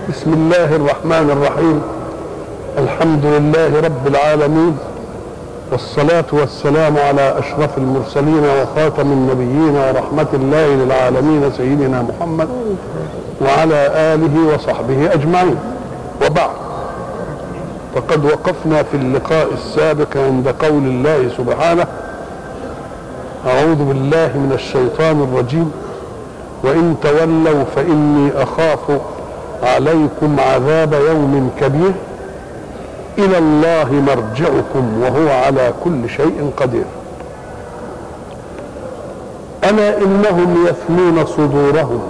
بسم الله الرحمن الرحيم الحمد لله رب العالمين والصلاة والسلام على أشرف المرسلين وخاتم النبيين ورحمة الله للعالمين سيدنا محمد وعلى آله وصحبه أجمعين وبعد فقد وقفنا في اللقاء السابق عند قول الله سبحانه أعوذ بالله من الشيطان الرجيم وإن تولوا فإني أخاف عليكم عذاب يوم كبير إلى الله مرجعكم وهو على كل شيء قدير ألا إنهم يثنون صدورهم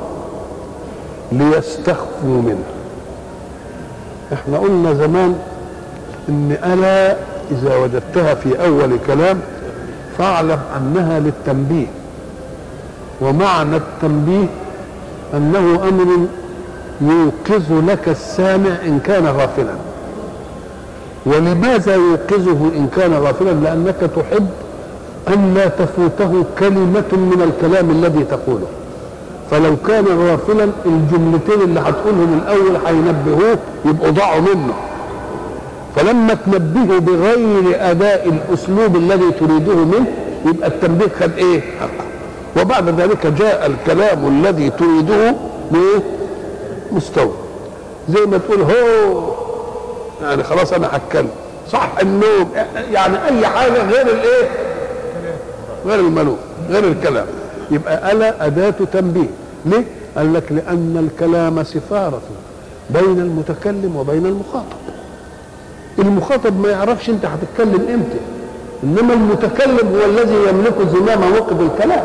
ليستخفوا منه احنا قلنا زمان ان ألا إذا وجدتها في أول كلام فاعلم أنها للتنبيه ومعنى التنبيه أنه أمر يوقظ لك السامع إن كان غافلا ولماذا يوقظه إن كان غافلا لأنك تحب أن لا تفوته كلمة من الكلام الذي تقوله فلو كان غافلا الجملتين اللي هتقولهم الأول هينبهوه يبقوا ضاعوا منه فلما تنبهه بغير أداء الأسلوب الذي تريده منه يبقى التنبيه خد إيه؟ وبعد ذلك جاء الكلام الذي تريده بايه مستوى زي ما تقول هو يعني خلاص انا هتكلم صح النوم يعني اي حاجه غير الايه غير الملوك غير الكلام يبقى الا اداه تنبيه ليه قال لك لان الكلام سفاره بين المتكلم وبين المخاطب المخاطب ما يعرفش انت هتتكلم امتى انما المتكلم هو الذي يملك زمام موقف الكلام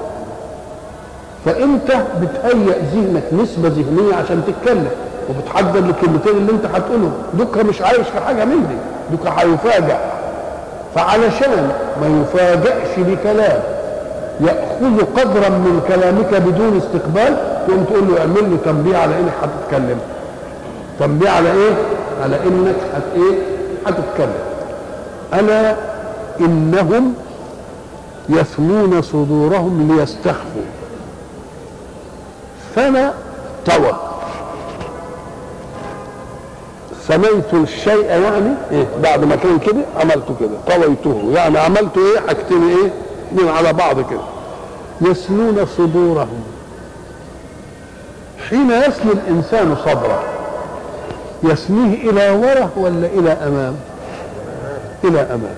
فانت بتهيئ ذهنك نسبه ذهنيه عشان تتكلم وبتحضر الكلمتين اللي انت هتقولهم دوكا مش عايش في حاجه من دي دوكا هيفاجئ فعلشان ما يفاجئش بكلام ياخذ قدرا من كلامك بدون استقبال تقوم تقول له اعمل لي تنبيه على انك هتتكلم تنبيه على ايه؟ على انك هت ايه؟ هتتكلم الا انهم يثنون صدورهم ليستخفوا فانا توى ثنيت الشيء يعني إيه؟ بعد ما كان كده عملته كده طويته يعني عملته ايه حاجتين ايه من على بعض كده يسنون صدورهم حين يسني الانسان صدره يسنيه الى وره ولا الى امام الى امام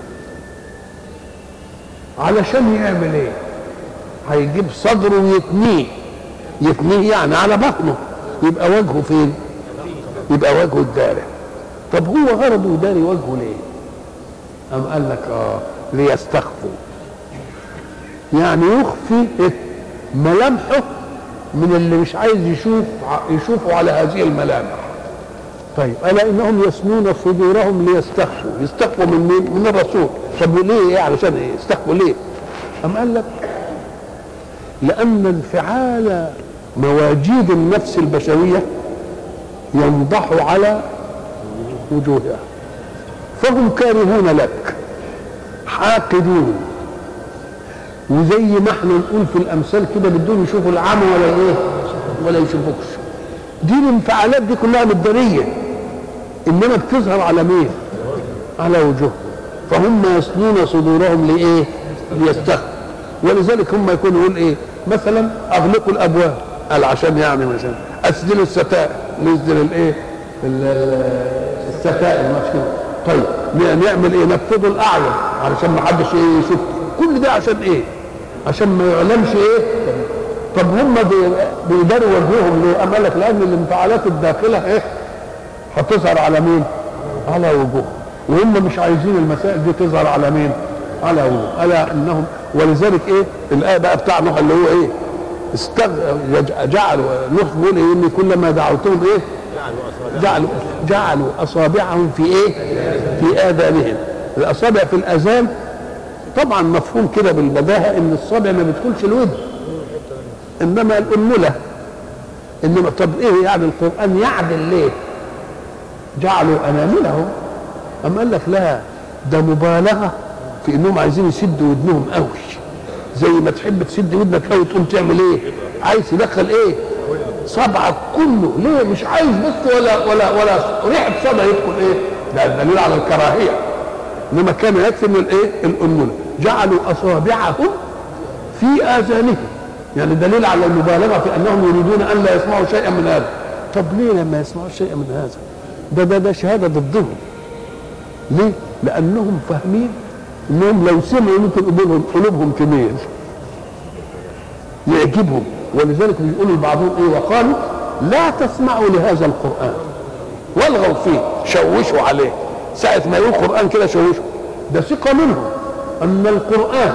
علشان يعمل ايه هيجيب صدره ويتنيه يتنيه يعني على بطنه يبقى وجهه فين يبقى وجهه الداري طب هو غرضه يداري وجهه ليه أم قال لك اه ليستخفوا يعني يخفي إيه؟ ملامحه من اللي مش عايز يشوف يشوفوا على هذه الملامح طيب الا انهم يسنون صدورهم ليستخفوا يستخفوا من مين من الرسول طب ليه ايه علشان ايه يستخفوا ليه ام قال لك لان انفعال مواجيد النفس البشريه ينضح على وجوهها فهم كارهون لك حاقدون وزي ما احنا نقول في الامثال كده بدهم يشوفوا العمى ولا ايه ولا يشوفوكش دي الانفعالات دي كلها مداريه انما بتظهر على مين على وجوههم فهم يسنون صدورهم لايه ليستخفوا ولذلك هم يكونوا يقول ايه مثلا اغلقوا الابواب قال عشان يعني مثلا اسدلوا الستائر نسدل الايه الستائر مش كده طيب نعمل ايه نفضوا الاعين علشان ما حدش ايه يشوف كل ده عشان ايه عشان ما يعلمش ايه طب هم بيداروا وجههم ليه أم قال لك لان الانفعالات الداخله ايه هتظهر على مين على وجوههم وهم مش عايزين المسائل دي تظهر على مين على وجوه الا انهم ولذلك ايه الايه بقى بتاع نوح اللي هو ايه استغ... جعلوا نوح بيقول ايه ان كلما دعوتهم ايه جعلوا جعلوا اصابعهم في ايه في اذانهم الاصابع في الاذان طبعا مفهوم كده بالبداهه ان الصابع ما بتدخلش الودن انما الانمله انما طب ايه يعني القران يعدل ليه جعلوا اناملهم اما قال لك لا ده مبالغه في انهم عايزين يسدوا ودنهم قوي زي ما تحب تسد ودنك قوي تقوم تعمل ايه عايز تدخل ايه صبعك كله ليه مش عايز بس ولا ولا ولا ريحه صدى يدخل ايه ده دليل على الكراهيه انما كان يكفي من الايه الانمله جعلوا اصابعهم في اذانهم يعني دليل على المبالغه في انهم يريدون ان لا يسمعوا شيئا من هذا طب ليه لما يسمعوا شيئا من هذا ده ده ده شهاده ضدهم ليه لانهم فاهمين انهم لو سمعوا ممكن قلوبهم قلوبهم تميل يعجبهم ولذلك بيقولوا لبعضهم ايه وقالوا لا تسمعوا لهذا القران والغوا فيه شوشوا عليه ساعة ما يقول قرآن كده شوشوا ده ثقة منهم أن القرآن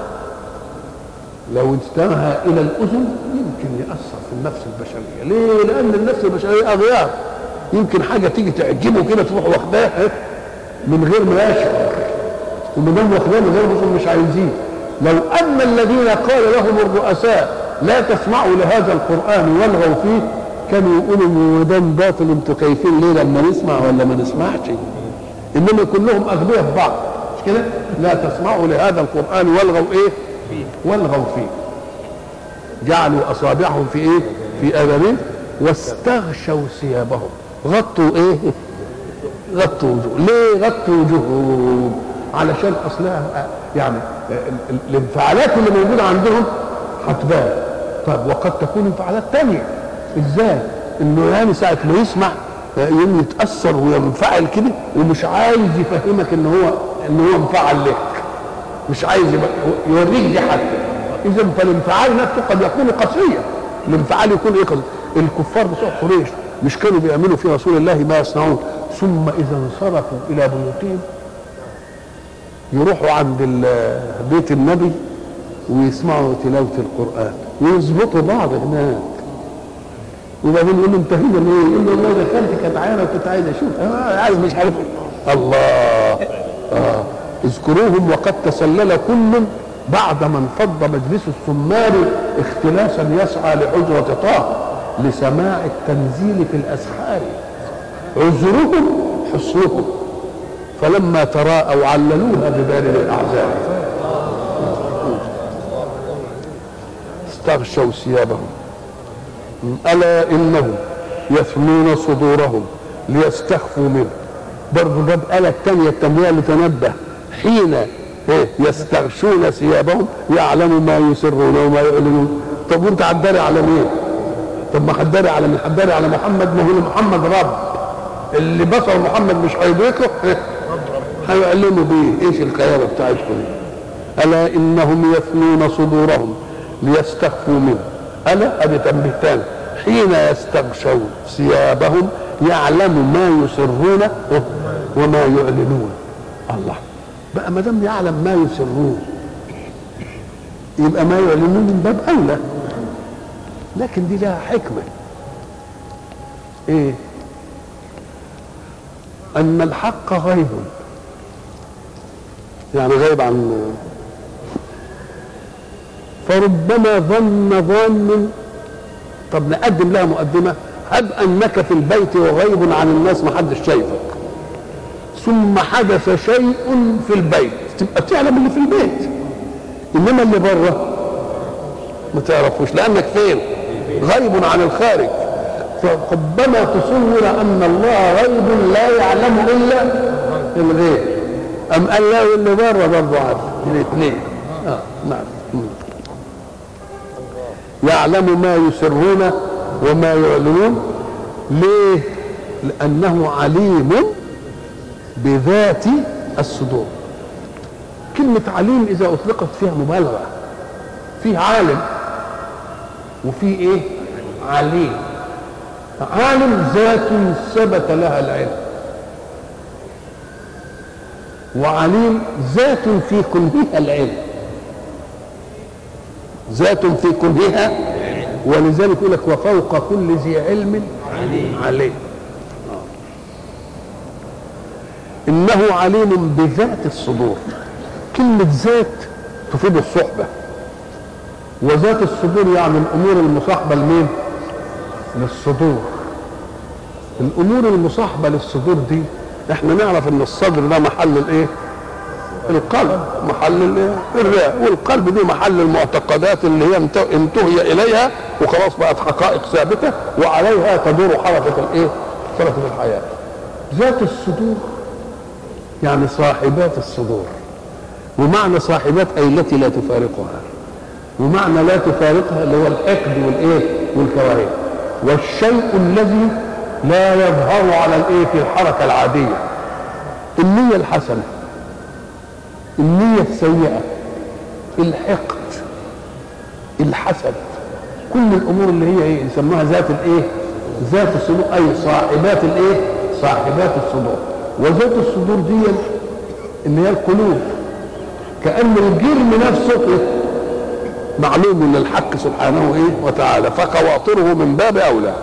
لو انتهى إلى الأذن يمكن يأثر في النفس البشرية ليه؟ لأن النفس البشرية أغيار يمكن حاجة تيجي تعجبه كده تروح واخداها من غير ما يشعر وما دام واخداها من غير ما مش عايزين لو أن الذين قال لهم الرؤساء لا تسمعوا لهذا القرآن والغوا فيه كانوا يقولوا ما دام باطل انتوا خايفين ليه لما نسمع ولا ما نسمعش انما كلهم اغبياء في بعض مش كده لا تسمعوا لهذا القران والغوا ايه والغوا فيه جعلوا اصابعهم في ايه في اذانهم واستغشوا ثيابهم غطوا ايه غطوا وجوه ليه غطوا وجوههم علشان اصلها يعني الانفعالات اللي موجوده عندهم هتبان طب وقد تكون انفعالات تانية ازاي انه يعني ساعه ما يسمع يوم يتاثر وينفعل كده ومش عايز يفهمك ان هو ان هو انفعل لك مش عايز يوريك دي حتى اذا فالانفعال نفسه قد يكون قاسيا الانفعال يكون ايه الكفار بتوع قريش مش كانوا بيعملوا في رسول الله ما يصنعون ثم اذا انصرفوا الى بيوتهم يروحوا عند بيت النبي ويسمعوا تلاوه القران ويظبطوا بعض هناك وبعدين يقول له انت هنا ليه؟ يقول له والله دخلت كانت عيانه وكنت عايز اشوف انا عايز مش عارف الله اه اذكروهم وقد تسلل كل بعد ما انفض مجلس السمار اختلاسا يسعى لحجرة طه لسماع التنزيل في الأسحار عذرهم حسنهم فلما تراءوا عللوها ببارد الأعزاب استغشوا ثيابهم ألا إنهم يثنون صدورهم ليستخفوا منه برضه جاب آلة الثانية التنبيه لتنبه حين يستغشون ثيابهم يعلموا ما يسرون وما يعلنون طب وانت هتداري على مين؟ طب ما هتداري على مين؟ هتداري على محمد ما هو محمد رب اللي بصر محمد مش هيدركه هيعلموا بيه ايش الخيانه بتاعتكم الا انهم يثنون صدورهم ليستخفوا منه ألا أدي تنبيه تاني حين يستغشون ثيابهم يعلم ما يسرون وما يعلنون الله بقى ما دام يعلم ما يسرون يبقى ما يعلنون من باب أولى لكن دي لها حكمة إيه؟ أن الحق غيب يعني غيب عن فربما ظن ظان طب نقدم لها مقدمه هب انك في البيت وغيب عن الناس ما حدش شايفك ثم حدث شيء في البيت تبقى تعلم اللي في البيت انما اللي بره ما تعرفوش لانك فين غيب عن الخارج فربما تصور ان الله غيب لا يعلم الا الغيب ام قال لا اللي بره برضه عارف الاثنين اه نعم يعلم ما يسرون وما يعلنون ليه لانه عليم بذات الصدور كلمة عليم إذا أطلقت فيها مبالغة فيه عالم وفيه إيه؟ عليم عالم ذات ثبت لها العلم وعليم ذات في كنهها العلم ذات في كنهها ولذلك يقول لك وفوق كل ذي علم عليم, عليم. انه عليم بذات الصدور كلمة ذات تفيد الصحبة وذات الصدور يعني الأمور المصاحبة لمين؟ للصدور الأمور المصاحبة للصدور دي احنا نعرف ان الصدر ده محل الايه؟ القلب محل الايه؟ الرئة والقلب دي محل المعتقدات اللي هي انتهي إليها وخلاص بقت حقائق ثابته وعليها تدور حركه الايه؟ حركه الحياه ذات الصدور يعني صاحبات الصدور ومعنى صاحبات اي التي لا تفارقها ومعنى لا تفارقها اللي هو الحقد والايه والكراهيه والشيء الذي لا يظهر على الايه في الحركه العاديه النيه الحسنه النيه السيئه الحقد الحسد كل الامور اللي هي ايه يسموها ذات الايه ذات الصدور اي صاحبات الايه صاحبات الصدور وذات الصدور دي اللي هي القلوب كان الجرم نفسه معلوم للحق سبحانه ايه وتعالى فخواطره من باب اولى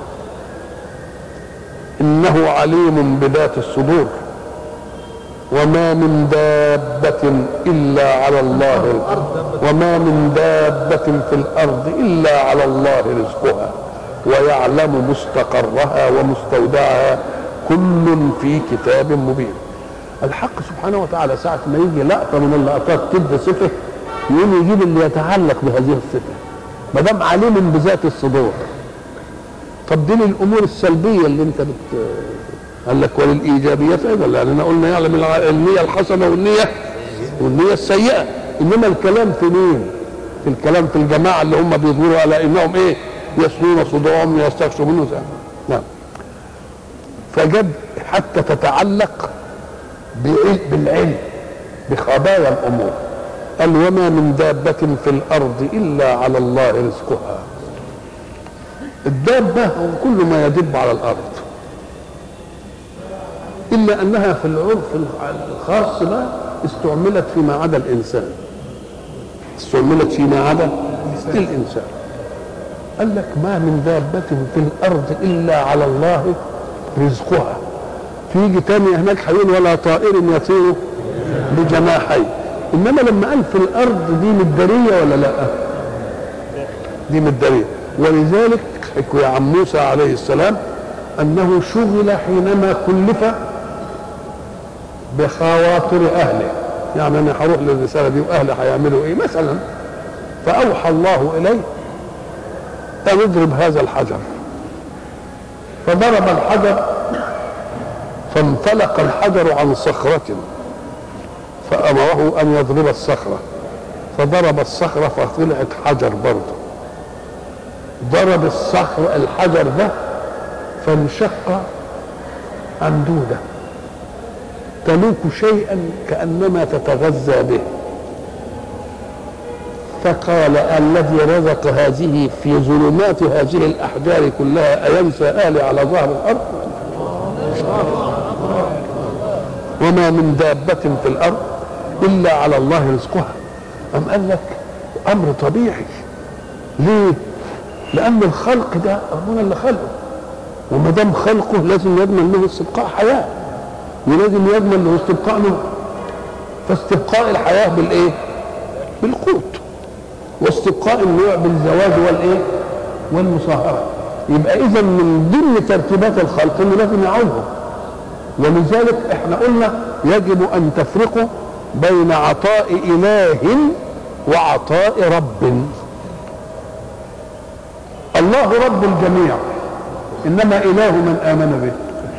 انه عليم بذات الصدور وما من دابة إلا على الله وما من دابة في الأرض إلا على الله رزقها ويعلم مستقرها ومستودعها كل في كتاب مبين الحق سبحانه وتعالى ساعة ما يجي لقطة من اللقطات تدي صفة يقوم يجيب اللي يتعلق بهذه الصفة ما دام عليم بذات الصدور طب دي الأمور السلبية اللي أنت بت قال لك وللايجابيات ايضا لاننا قلنا يعلم النيه الحسنه والنيه والنيه السيئه انما الكلام في مين؟ في الكلام في الجماعه اللي هم بيظهروا على انهم ايه؟ يسنون صدورهم يستخشوا منه نعم فجد حتى تتعلق بالعلم بخبايا الامور قال وما من دابة في الأرض إلا على الله رزقها الدابة هو كل ما يدب على الأرض إلا أنها في العرف الخاص بقى استعملت فيما عدا الإنسان استعملت فيما عدا الإنسان قال لك ما من دابة في الأرض إلا على الله رزقها فيجي تاني هناك هيقول ولا طائر يطير بجناحيه إنما لما قال في الأرض دي مدارية ولا لا دي مدارية ولذلك حكوا عن موسى عليه السلام أنه شغل حينما كلف بخواطر اهله يعني انا هروح للرساله دي واهلي هيعملوا ايه مثلا فاوحى الله اليه ان اضرب هذا الحجر فضرب الحجر فانفلق الحجر عن صخرة فأمره أن يضرب الصخرة فضرب الصخرة فطلعت حجر برضه ضرب الصخر الحجر ده فانشق أندودة تلوك شيئا كأنما تتغذى به فقال الذي رزق هذه في ظلمات هذه الأحجار كلها أينسى آلي على ظهر الأرض وما من دابة في الأرض إلا على الله رزقها أم قال لك أمر طبيعي ليه؟ لأن الخلق ده ربنا اللي خلقه وما دام خلقه لازم يضمن له استبقاء حياه ولازم يضمن له استبقاء نوع فاستبقاء الحياه بالايه؟ بالقوت واستبقاء النوع بالزواج والايه؟ والمصاهره يبقى اذا من ضمن ترتيبات الخلق انه لازم يعولهم ولذلك احنا قلنا يجب ان تفرقوا بين عطاء اله وعطاء رب الله رب الجميع انما اله من امن به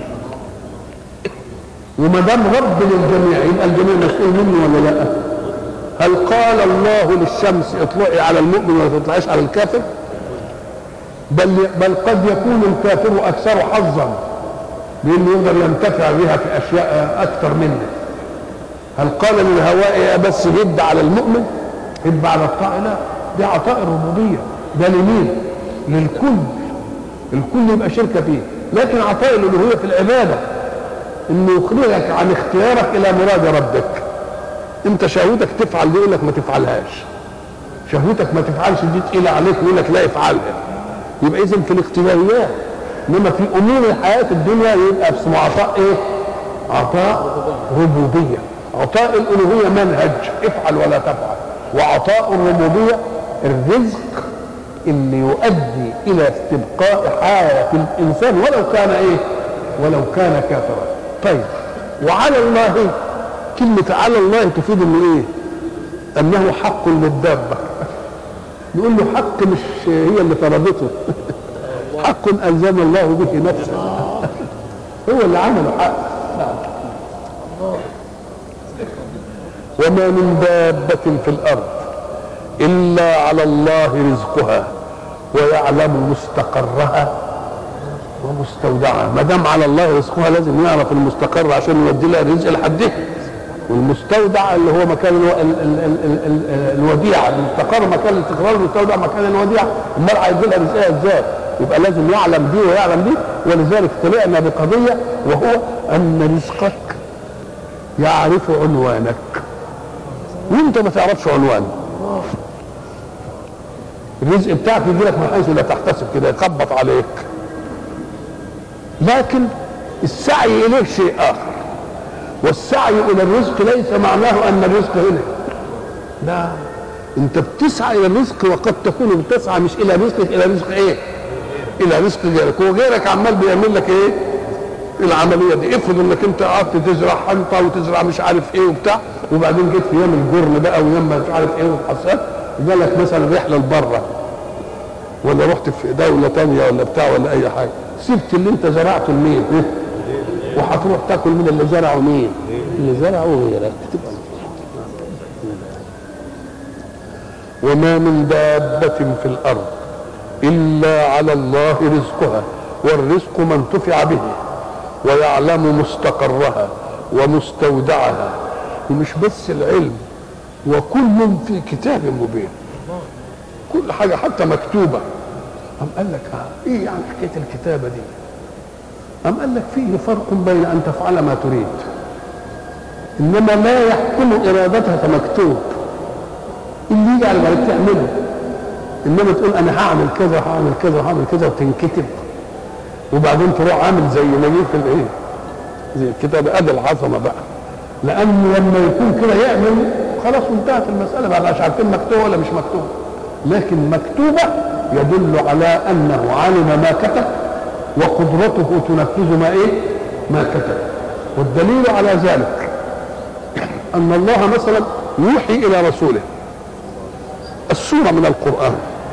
وما دام رب للجميع يبقى الجميع مسؤول منه ولا لا؟ هل قال الله للشمس اطلعي على المؤمن ولا تطلعيش على الكافر؟ بل بل قد يكون الكافر اكثر حظا لانه يقدر ينتفع بها في اشياء اكثر منه. هل قال للهواء بس هد على المؤمن؟ هد على الطاعه؟ لا دي عطاء الربوبيه ده لمين؟ للكل الكل يبقى شركه فيه لكن عطاء الالوهيه في العباده انه يخرجك عن اختيارك الى مراد ربك انت شهوتك تفعل دي يقول لك ما تفعلهاش شهوتك ما تفعلش دي تقيله عليك يقول لك لا افعلها يبقى اذا في الاختياريات انما في امور الحياه الدنيا يبقى اسمه عطاء ايه؟ عطاء ربوبيه عطاء الالوهيه منهج افعل ولا تفعل وعطاء الربوبيه الرزق اللي يؤدي الى استبقاء حياه الانسان ولو كان ايه؟ ولو كان كافرا طيب وعلى الله كلمة على الله تفيد انه ايه؟ انه حق للدابة نقول له حق مش هي اللي فرضته حق ألزم الله به نفسه هو اللي عمله حق وما من دابة في الأرض إلا على الله رزقها ويعلم مستقرها ومستودعها ما دام على الله رزقها لازم يعرف المستقر عشان يودي لها الرزق لحدها والمستودع اللي هو مكان الو... ال... ال... ال... ال... ال... الوديعه المستقر مكان الاستقرار المستودع مكان الوديعه امال هيدي لها رزقها ازاي؟ يبقى لازم يعلم دي ويعلم دي ولذلك طلعنا بقضيه وهو ان رزقك يعرف عنوانك وانت ما تعرفش عنوانه الرزق بتاعك يجي لك من حيث لا تحتسب كده يخبط عليك لكن السعي اليه شيء اخر والسعي الى الرزق ليس معناه ان الرزق هنا لا انت بتسعى الى الرزق وقد تكون بتسعى مش الى رزقك الى رزق ايه الى رزق غيرك وغيرك عمال بيعمل لك ايه العمليه دي افرض انك انت قعدت تزرع حنطه وتزرع مش عارف ايه وبتاع وبعدين جيت في يوم الجرن بقى ويوم مش عارف ايه والحصاد جالك مثلا رحله لبره ولا رحت في دوله تانية ولا بتاع ولا اي حاجه سبت اللي انت زرعته لمين إيه؟ وهتروح تاكل من اللي زرعه مين اللي زرعه غيرك تبقى وما من دابة في الأرض إلا على الله رزقها والرزق ما انتفع به ويعلم مستقرها ومستودعها ومش بس العلم وكل في كتاب مبين كل حاجة حتى مكتوبة أم قال لك آه إيه يعني حكاية الكتابة دي أم قال لك فيه فرق بين أن تفعل ما تريد إنما لا يحكم إرادتها كمكتوب اللي يجي على بالك تعمله إنما تقول أنا هعمل كذا وهعمل كذا وهعمل كذا وتنكتب وبعدين تروح عامل زي ما جه في الإيه زي الكتاب أدي العظمة بقى لأنه لما يكون كده يعمل خلاص انتهت المسألة بقى مش عارفين مكتوبة ولا مش مكتوبة لكن مكتوبة يدل على أنه علم ما كتب وقدرته تنفذ ما ايه ما كتب والدليل على ذلك ان الله مثلا يوحي الى رسوله السوره من القران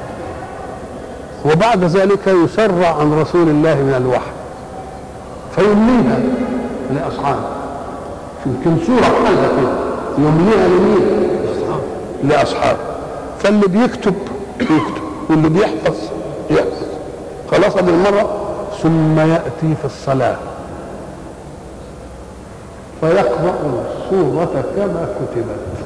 وبعد ذلك يسرع عن رسول الله من الوحي فيمليها لاصحابه يمكن سوره حاجه كده يمليها لمين لاصحابه فاللي بيكتب يكتب واللي بيحفظ يحفظ خلاص هذه المره ثم يأتي في الصلاة فيقرأ السورة كما كتبت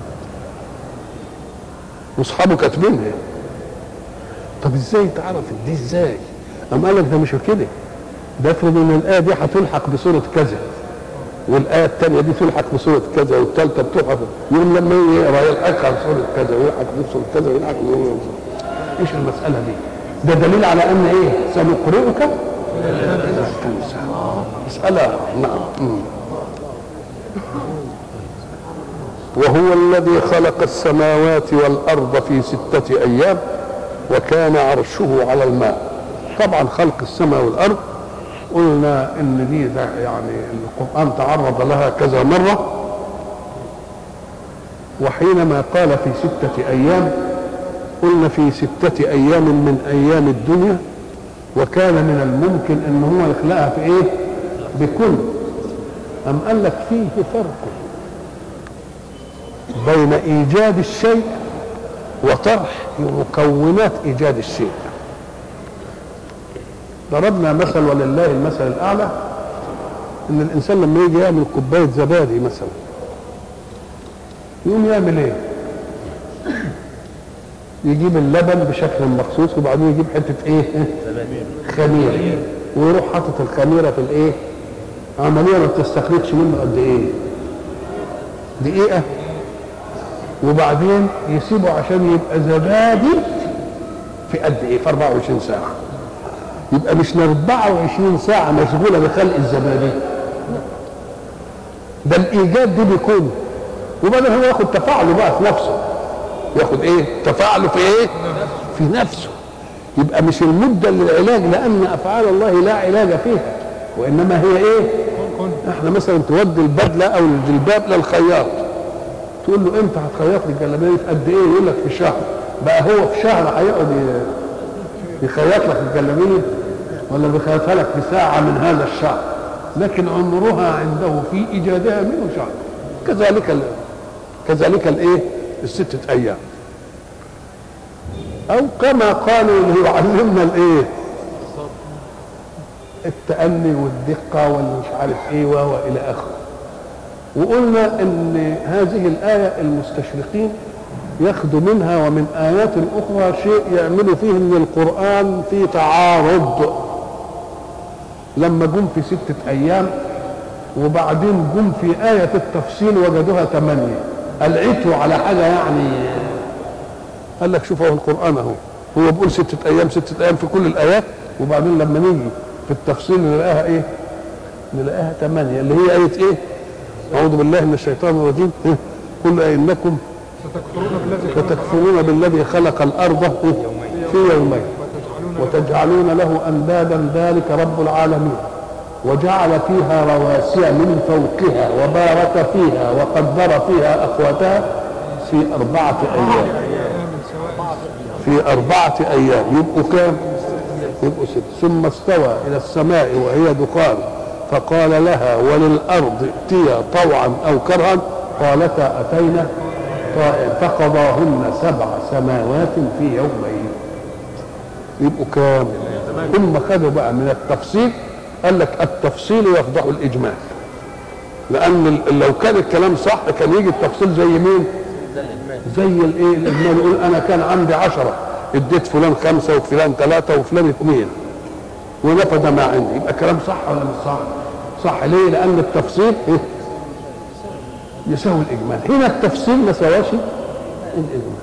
واصحابه كاتبينها طب ازاي تعرف دي ازاي؟ أم قال لك ده مش كده ده افرض ان الآية دي هتلحق بسورة كذا والآية الثانية دي تلحق بسورة كذا والثالثة بتلحق يوم لما يجي يقرا يلحق على سورة كذا ويلحق بسورة كذا ويلحق ايش المسألة دي؟ ده دليل على ان ايه سنقرئك لا تنسى مسألة نعم وهو الذي خلق السماوات والأرض في ستة أيام وكان عرشه على الماء طبعا خلق السماء والأرض قلنا ان دي ده يعني القرآن تعرض لها كذا مرة وحينما قال في ستة أيام قلنا في ستة أيام من أيام الدنيا وكان من الممكن أن هو يخلقها في إيه؟ بكل أم قال لك فيه فرق بين إيجاد الشيء وطرح مكونات إيجاد الشيء ضربنا مثل ولله المثل الأعلى إن الإنسان لما يجي يعمل كوباية زبادي مثلا يقوم يعمل إيه؟ يجيب اللبن بشكل مخصوص وبعدين يجيب حته ايه خميره ويروح حاطط الخميره في الايه عمليه ما بتستخرجش منه قد ايه دقيقه وبعدين يسيبه عشان يبقى زبادي في قد ايه في 24 ساعه يبقى مش ل 24 ساعه مشغوله بخلق الزبادي ده الايجاد دي بيكون وبعدين هو ياخد تفاعله بقى في نفسه ياخد ايه تفاعله في ايه في نفسه يبقى مش المده للعلاج لان افعال الله لا علاج فيها وانما هي ايه احنا مثلا تودي البدله او الجلباب للخياط تقول له امتى هتخيط لي الجلابيه في قد ايه يقول لك في شهر بقى هو في شهر هيقعد ي- يخيط لك الجلابيه ولا بيخيطها لك في ساعه من هذا الشهر لكن عمرها عنده في ايجادها منه شهر كذلك ال... كذلك الايه الستة ايام او كما قالوا اللي يعلمنا الايه التأني والدقة والمش عارف ايه وهو الى اخره وقلنا ان هذه الآية المستشرقين ياخدوا منها ومن آيات أخرى شيء يعملوا فيه من القرآن في تعارض لما جم في ستة أيام وبعدين جم في آية التفصيل وجدوها ثمانية قلعتوا على حاجة يعني قال لك شوف اهو القرآن اهو هو بيقول ستة أيام ستة أيام في كل الآيات وبعدين لما نيجي في التفصيل نلاقيها إيه؟ نلاقيها ثمانية اللي هي آية إيه؟ أعوذ بالله من الشيطان الرجيم إيه؟ قل إنكم ستكفرون بالذي فتكفرون بالذي خلق الأرض إيه؟ في يومين وتجعلون وتجعلون له أندادا ذلك رب العالمين وجعل فيها رواسي من فوقها وبارك فيها وقدر فيها أقواتها في أربعة أيام من سواء في أربعة أيام يبقوا كام؟ يبقوا ست ثم استوى إلى السماء وهي دخان فقال لها وللأرض ائتيا طوعا أو كرها قالتا أتينا طائعين فقضاهن سبع سماوات في يومين يبقوا كام؟ هم خدوا بقى من التفصيل قال لك التفصيل يفضح الإجمال لأن ال- لو كان الكلام صح كان يجي التفصيل زي مين؟ زي الايه الاجمال يقول انا كان عندي عشرة اديت فلان خمسة وفلان ثلاثة وفلان اثنين ونفذ ما عندي يبقى كلام صح ولا مش صح؟ صح ليه؟ لأن التفصيل إيه؟ يساوي الإجمال هنا التفصيل ما سواش الإجمال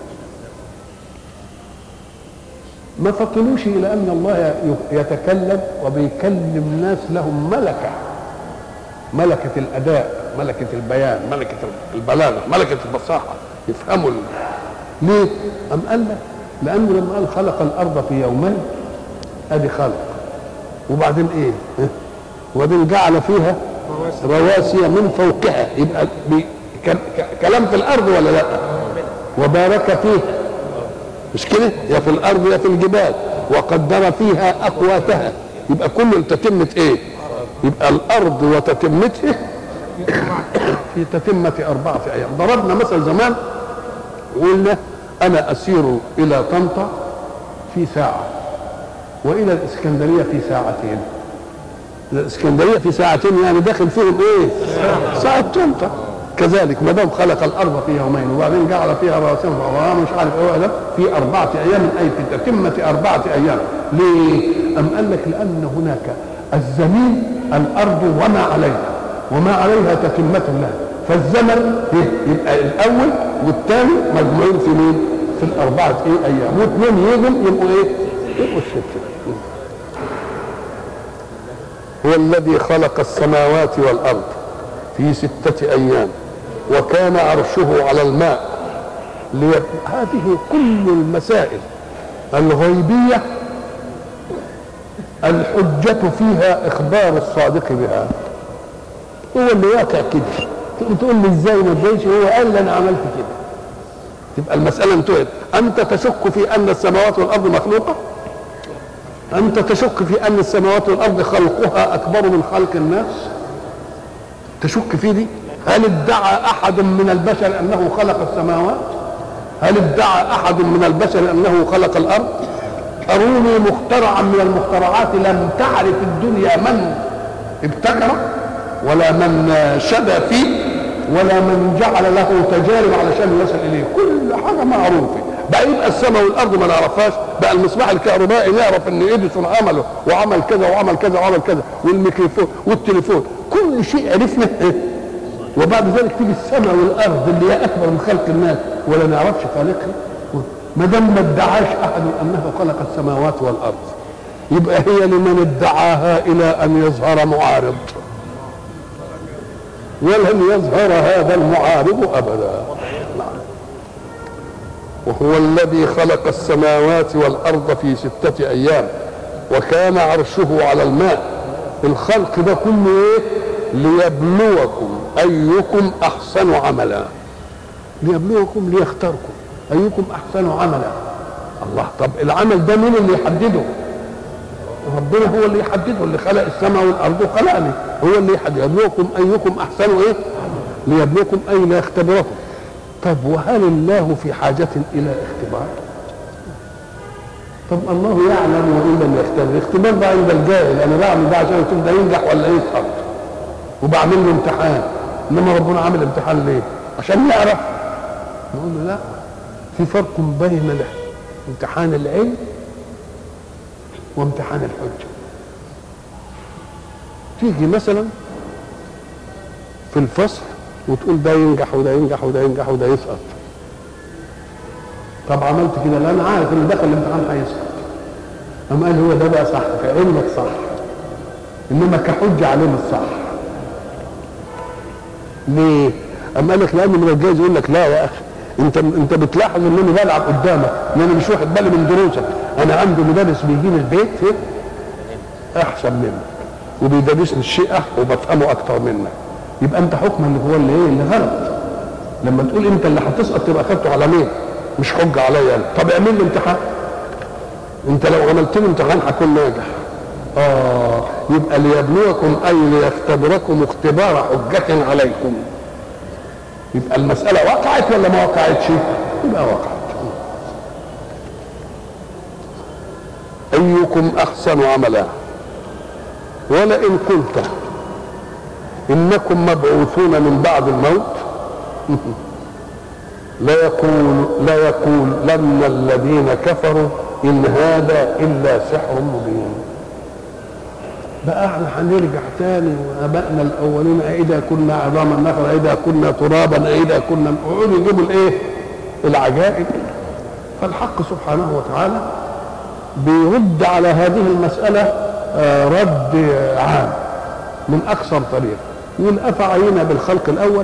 ما فطنوش إلى أن الله يتكلم وبيكلم ناس لهم ملكة ملكة الأداء ملكة البيان ملكة البلاغة ملكة الفصاحة يفهموا ال- ليه؟ أم قال لك لأنه لما قال خلق الأرض في يومين أدي خلق وبعدين إيه؟ ها؟ وبعدين جعل فيها رواسي من فوقها يبقى بي ك- ك- كلام في الأرض ولا لا؟ وبارك فيها مش كده؟ يا في الأرض يا في الجبال وقدر فيها أقواتها يبقى كل تتمة إيه؟ يبقى الأرض وتتمتها في تتمة أربعة أيام ضربنا مثل زمان وقلنا أنا أسير إلى طنطا في ساعة وإلى الإسكندرية في ساعتين الإسكندرية في ساعتين يعني داخل فيهم إيه؟ ساعة طنطا كذلك ما دام خلق الأرض في يومين وبعدين جعل فيها رواسي وغرام مش عارف إيه ولا في أربعة أيام أي في تتمة أربعة أيام ليه؟ أم قال لك لأن هناك الزمين الأرض وما عليها وما عليها تتمة لها فالزمن إيه؟ يبقى الأول والثاني مجموعين في مين؟ في الأربعة إيه أيام واثنين يجوا يبقوا إيه؟ يبقوا الستة هو الذي خلق السماوات والأرض في ستة أيام وكان عرشه على الماء لي... هذه كل المسائل الغيبية الحجة فيها إخبار الصادق بها هو اللي واقع كده تقوم تقول لي ازاي ما ازايش هو قال لي انا عملت كده تبقى المسألة انتهت أنت تشك في أن السماوات والأرض مخلوقة أنت تشك في أن السماوات والأرض خلقها أكبر من خلق الناس تشك في دي هل ادعى أحد من البشر أنه خلق السماوات هل ادعى أحد من البشر أنه خلق الأرض أروني مخترعا من المخترعات لم تعرف الدنيا من ابتكر ولا من شبع فيه ولا من جعل له تجارب علشان يصل اليه كل حاجه معروفه بقى يبقى السماء والارض ما نعرفهاش بقى المصباح الكهربائي نعرف ان اديسون عمله وعمل كذا وعمل كذا وعمل كذا والميكروفون والتليفون كل شيء عرفنا وبعد ذلك تيجي السماء والارض اللي هي اكبر من خلق الناس ولا نعرفش خالقها ما دام ما ادعاش احد انه خلق السماوات والارض يبقى هي لمن ادعاها الى ان يظهر معارض ولن يظهر هذا المعارض ابدا نعم. وهو الذي خلق السماوات والارض في سته ايام وكان عرشه على الماء الخلق ده كله ايه ليبلوكم ايكم احسن عملا ليبلوكم ليختاركم ايكم احسن عملا الله طب العمل ده مين اللي يحدده ربنا هو اللي يحدده اللي خلق السماء والارض وخلقني هو اللي يحدد يبلوكم ايكم احسن ايه ليبلوكم اي ليختبركم طب وهل الله في حاجة إلى اختبار؟ طب الله يعلم وإن لم يختبر، الاختبار ده عند الجاهل، أنا بعمل ده عشان أشوف ده ينجح ولا يسقط. وبعمل له امتحان، إنما ربنا عامل امتحان ليه؟ عشان يعرف. نقول له لا، في فرق بين امتحان العلم وامتحان الحجة. تيجي مثلا في الفصل وتقول ده ينجح وده ينجح وده ينجح وده يسقط طب عملت كده لا انا عارف ان دخل الامتحان هيسقط قام قال هو ده بقى صح كعلمك صح انما كحجه عليه مش صح ليه؟ قام قال لك لان من الجايز يقول لك لا يا اخي انت انت بتلاحظ ان انا بلعب قدامك ان انا مش واخد بالي من دروسك انا عندي مدرس بيجي لي البيت إيه؟ احسن منك وبيدرسني الشيء وبفهمه اكتر منك يبقى انت حكما اللي هو اللي ايه اللي غلط لما تقول انت اللي هتسقط تبقى اخدته على مين مش حجه عليا انا طب اعمل لي امتحان انت لو عملت لي امتحان هكون ناجح اه يبقى ليبلوكم اي ليختبركم اختبار حجة عليكم يبقى المسألة وقعت ولا ما وقعتش؟ يبقى وقعت أيكم أحسن عملا ولئن قلت انكم مبعوثون من بعد الموت لا يقول لا يقول لن الذين كفروا ان هذا الا سحر مبين بقى احنا هنرجع تاني وابائنا الاولين اذا كنا عظاما نخرا اذا كنا ترابا اذا كنا يقعدوا يجيبوا الايه العجائب فالحق سبحانه وتعالى بيرد على هذه المساله رد عام من اكثر طريق يقول افعينا بالخلق الاول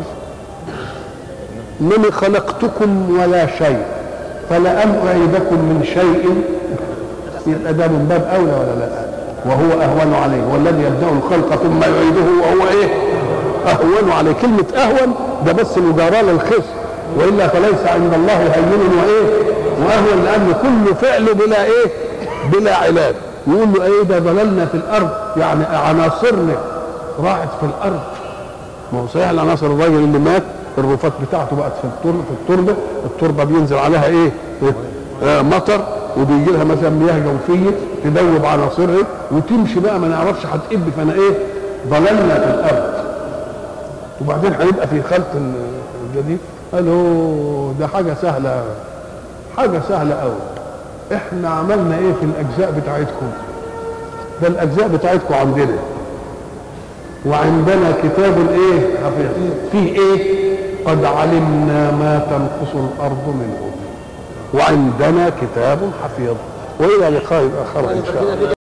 انني خلقتكم ولا شيء فلأم أعيدكم من شيء يبقى ده من باب اولى ولا لا وهو اهون عليه والذي يبدا الخلق ثم يعيده وهو ايه اهون عليه كلمه اهون ده بس مجاراه للخصم والا فليس عند الله هين وايه واهون لان كل فعل بلا ايه بلا علاج يقول له ايه ده ضللنا في الارض يعني عناصرنا راحت في الارض ما هو صحيح العناصر الراجل اللي مات الرفات بتاعته بقت في التربه في التربه التربه بينزل عليها ايه؟ آه مطر وبيجي لها مثلا مياه جوفيه تدوب عناصرها وتمشي بقى ما نعرفش هتقب فانا ايه؟ ضللنا في الارض وبعدين هنبقى في خلق الجديد قالوا ده حاجه سهله حاجه سهله قوي احنا عملنا ايه في الاجزاء بتاعتكم ده الاجزاء بتاعتكم عندنا وعندنا كتاب ايه حفيظ فيه ايه قد علمنا ما تنقص الارض منه وعندنا كتاب حفيظ والى لقاء اخر ان شاء الله